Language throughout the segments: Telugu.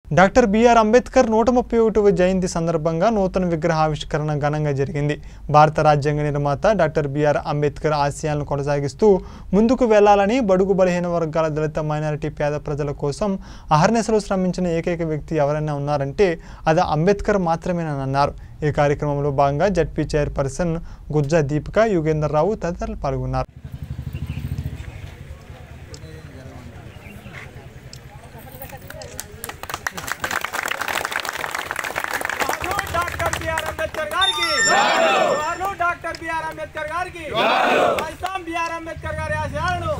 డాక్టర్ బిఆర్ అంబేద్కర్ నూట ముప్పై ఒకటవ జయంతి సందర్భంగా నూతన విగ్రహావిష్కరణ ఘనంగా జరిగింది భారత రాజ్యాంగ నిర్మాత డాక్టర్ బిఆర్ అంబేద్కర్ ఆశయాలను కొనసాగిస్తూ ముందుకు వెళ్లాలని బడుగు బలహీన వర్గాల దళిత మైనారిటీ పేద ప్రజల కోసం అహర్నిశలు శ్రమించిన ఏకైక వ్యక్తి ఎవరైనా ఉన్నారంటే అది అంబేద్కర్ మాత్రమేనని అన్నారు ఈ కార్యక్రమంలో భాగంగా జడ్పీ చైర్పర్సన్ గుర్జా దీపిక యుగేందర్రావు తదితరులు పాల్గొన్నారు జోహార్లు డాక్టర్ బిఆర్ అంబేద్కర్ గారికి జోహార్లు డాక్టర్ బిఆర్ అంబేద్కర్ గారికి సాధిస్తాం బిఆర్ అంబేద్కర్ గారి ఆశయాలను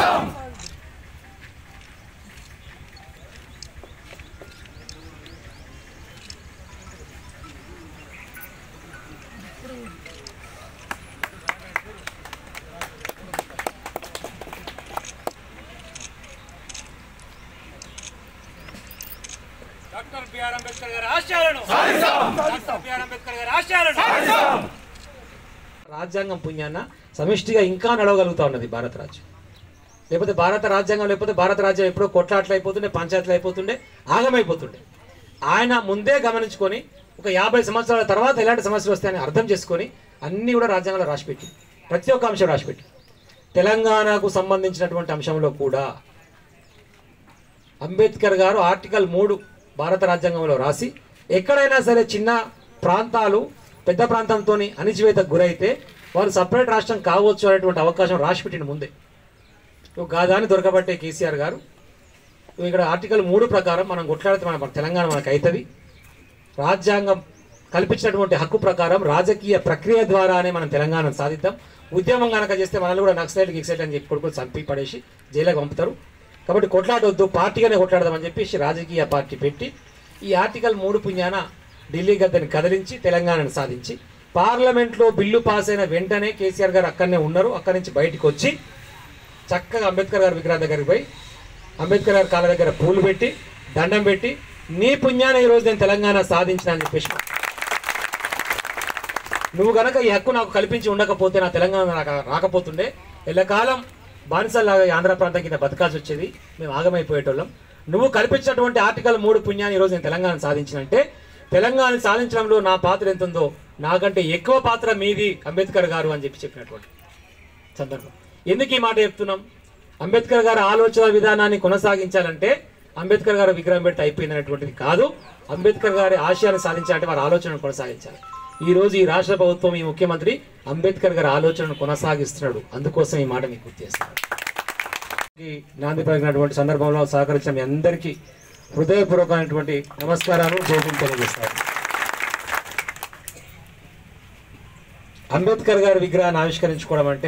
డాక్టర్ బిఆర్ అంబేద్కర్ గారి ఆశయాలను డాక్టర్ బిఆర్ అంబేద్కర్ గారి ఆశయాలను రాజ్యాంగం పుణ్యాన సమిష్టిగా ఇంకా నడవగలుగుతా ఉన్నది భారత రాజ్యం లేకపోతే భారత రాజ్యాంగం లేకపోతే భారత రాజ్యం ఎప్పుడో కొట్లాట్లు అయిపోతుండే పంచాయతీలు అయిపోతుండే ఆగమైపోతుండే ఆయన ముందే గమనించుకొని ఒక యాభై సంవత్సరాల తర్వాత ఎలాంటి సమస్యలు వస్తాయని అర్థం చేసుకొని అన్నీ కూడా రాజ్యాంగంలో రాసిపెట్టి ప్రతి ఒక్క అంశం రాసిపెట్టి తెలంగాణకు సంబంధించినటువంటి అంశంలో కూడా అంబేద్కర్ గారు ఆర్టికల్ మూడు భారత రాజ్యాంగంలో రాసి ఎక్కడైనా సరే చిన్న ప్రాంతాలు పెద్ద ప్రాంతంతో అణిచివేతకు గురైతే వారు సపరేట్ రాష్ట్రం కావచ్చు అనేటువంటి అవకాశం రాసిపెట్టిన ముందే నువ్వు గాదాన్ని దొరకబట్టే కేసీఆర్ గారు నువ్వు ఇక్కడ ఆర్టికల్ మూడు ప్రకారం మనం కొట్లాడితే మన మన తెలంగాణ మనకు అవుతుంది రాజ్యాంగం కల్పించినటువంటి హక్కు ప్రకారం రాజకీయ ప్రక్రియ ద్వారానే మనం తెలంగాణను సాధిద్దాం ఉద్యమం కనుక చేస్తే మనల్ని కూడా నక్సలైట్ గిక్సైట్ అని చెప్పి కొడుకుని చంపి పడేసి జైలుకి పంపుతారు కాబట్టి కొట్లాడొద్దు పార్టీగానే కొట్లాడదామని చెప్పేసి రాజకీయ పార్టీ పెట్టి ఈ ఆర్టికల్ మూడు పుణ్యాన ఢిల్లీ గద్దెని కదిలించి తెలంగాణను సాధించి పార్లమెంట్లో బిల్లు పాస్ అయిన వెంటనే కేసీఆర్ గారు అక్కడనే ఉన్నారు అక్కడి నుంచి బయటికి వచ్చి చక్కగా అంబేద్కర్ గారి విగ్రహం దగ్గరికి పోయి అంబేద్కర్ గారి కాళ్ళ దగ్గర పూలు పెట్టి దండం పెట్టి నీ పుణ్యాన ఈరోజు నేను తెలంగాణ సాధించిన అని చెప్పేసి నువ్వు గనక ఈ హక్కు నాకు కల్పించి ఉండకపోతే నా తెలంగాణ నాకు రాకపోతుండే ఎల్లకాలం బానిసల్లాగా ఈ ఆంధ్ర ప్రాంతం కింద బతకాల్సి వచ్చేది మేము ఆగమైపోయేటోళ్ళం నువ్వు కల్పించినటువంటి ఆర్టికల్ మూడు పుణ్యాన్ని ఈరోజు నేను తెలంగాణ సాధించినంటే తెలంగాణ సాధించడంలో నా పాత్ర ఎంత ఉందో నాకంటే ఎక్కువ పాత్ర మీది అంబేద్కర్ గారు అని చెప్పి చెప్పినటువంటి సందర్భం ఎందుకు ఈ మాట చెప్తున్నాం అంబేద్కర్ గారి ఆలోచన విధానాన్ని కొనసాగించాలంటే అంబేద్కర్ గారు విగ్రహం పెడితే అయిపోయింది అనేటువంటిది కాదు అంబేద్కర్ గారి ఆశయాన్ని సాధించాలంటే వారి ఆలోచనను కొనసాగించాలి ఈ రోజు ఈ రాష్ట్ర ప్రభుత్వం ఈ ముఖ్యమంత్రి అంబేద్కర్ గారి ఆలోచనను కొనసాగిస్తున్నాడు అందుకోసం ఈ మాట మీకు గుర్తు చేస్తున్నాడు ఈ నాంది పలికినటువంటి సందర్భంలో సహకరించిన మీ అందరికీ హృదయపూర్వకమైనటువంటి నమస్కారాలు జోకులు తెలియజేస్తారు అంబేద్కర్ గారి విగ్రహాన్ని ఆవిష్కరించుకోవడం అంటే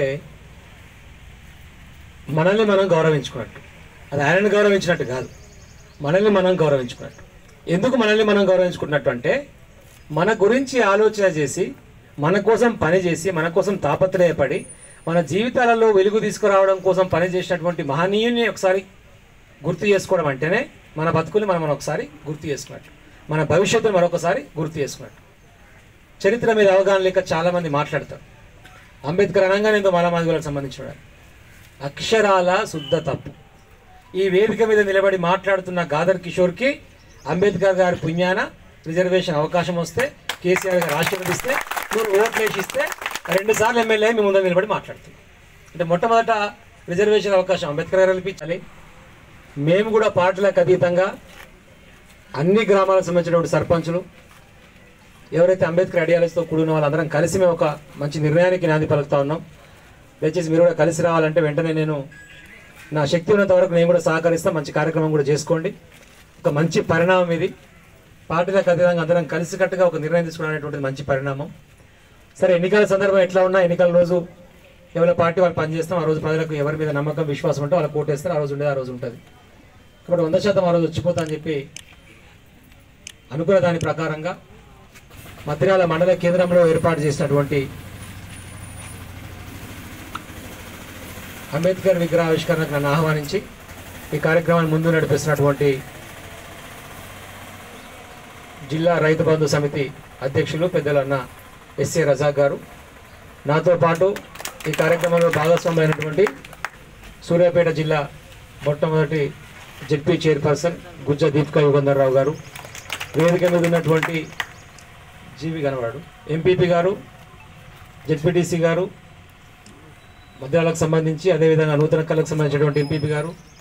మనల్ని మనం గౌరవించుకున్నట్టు అది ఆయనని గౌరవించినట్టు కాదు మనల్ని మనం గౌరవించుకున్నట్టు ఎందుకు మనల్ని మనం గౌరవించుకున్నట్టు అంటే మన గురించి ఆలోచన చేసి మన కోసం పని చేసి మన కోసం తాపత్రయపడి మన జీవితాలలో వెలుగు తీసుకురావడం కోసం పని చేసినటువంటి మహనీయుని ఒకసారి గుర్తు చేసుకోవడం అంటేనే మన బతుకుని మనం మనం ఒకసారి గుర్తు చేసుకున్నట్టు మన భవిష్యత్తును మరొకసారి గుర్తు చేసుకున్నట్టు చరిత్ర మీద అవగాహన లేక చాలామంది మాట్లాడతారు అంబేద్కర్ అనగానే ఎంతో మాలామాదిగులకు సంబంధించిన వాడు. అక్షరాల శుద్ధ తప్పు ఈ వేదిక మీద నిలబడి మాట్లాడుతున్న గాదర్ కిషోర్కి అంబేద్కర్ గారి పుణ్యాన రిజర్వేషన్ అవకాశం వస్తే కేసీఆర్ గారు ఆశీర్వదిస్తే నువ్వు ఓట్లు వేసి ఇస్తే రెండు సార్లు ఎమ్మెల్యే మీ ముందు నిలబడి మాట్లాడుతున్నాం అంటే మొట్టమొదట రిజర్వేషన్ అవకాశం అంబేద్కర్ గారు కల్పించాలి మేము కూడా పార్టీలకు అతీతంగా అన్ని గ్రామాలకు సంబంధించినటువంటి సర్పంచులు ఎవరైతే అంబేద్కర్ ఐడియాలజీతో కూడిన వాళ్ళందరం కలిసి మేము ఒక మంచి నిర్ణయానికి నాంది పలుకుతా ఉన్నాం దయచేసి మీరు కూడా కలిసి రావాలంటే వెంటనే నేను నా శక్తి ఉన్నంత వరకు నేను కూడా సహకరిస్తాను మంచి కార్యక్రమం కూడా చేసుకోండి ఒక మంచి పరిణామం ఇది పార్టీలకు అతీతంగా అందరం కలిసికట్టుగా ఒక నిర్ణయం తీసుకోవడం అనేటువంటిది మంచి పరిణామం సరే ఎన్నికల సందర్భం ఎట్లా ఉన్నా ఎన్నికల రోజు ఎవరి పార్టీ వాళ్ళు పనిచేస్తాం ఆ రోజు ప్రజలకు ఎవరి మీద నమ్మకం విశ్వాసం ఉంటే వాళ్ళకి ఓటేస్తారు ఆ రోజు ఉండేది ఆ రోజు ఉంటుంది కాబట్టి వంద శాతం ఆ రోజు వచ్చిపోతా అని చెప్పి అనుకున్న దాని ప్రకారంగా మద్రాల మండల కేంద్రంలో ఏర్పాటు చేసినటువంటి అంబేద్కర్ విగ్రహావిష్కరణకు నన్ను ఆహ్వానించి ఈ కార్యక్రమాన్ని ముందు నడిపిస్తున్నటువంటి జిల్లా రైతు బంధు సమితి అధ్యక్షులు పెద్దలు అన్న ఎస్ఏ రజాక్ గారు నాతో పాటు ఈ కార్యక్రమంలో భాగస్వామ్యమైనటువంటి సూర్యాపేట జిల్లా మొట్టమొదటి జెడ్పీ చైర్పర్సన్ గుజ్జ దీపికా యుగంధర్ రావు గారు వేదిక మీద ఉన్నటువంటి జీవి కనవాడు ఎంపీపీ గారు జెడ్పీటీసీ గారు మద్యాలకు సంబంధించి అదేవిధంగా నూతన కళకు సంబంధించినటువంటి ఎంపీపీ గారు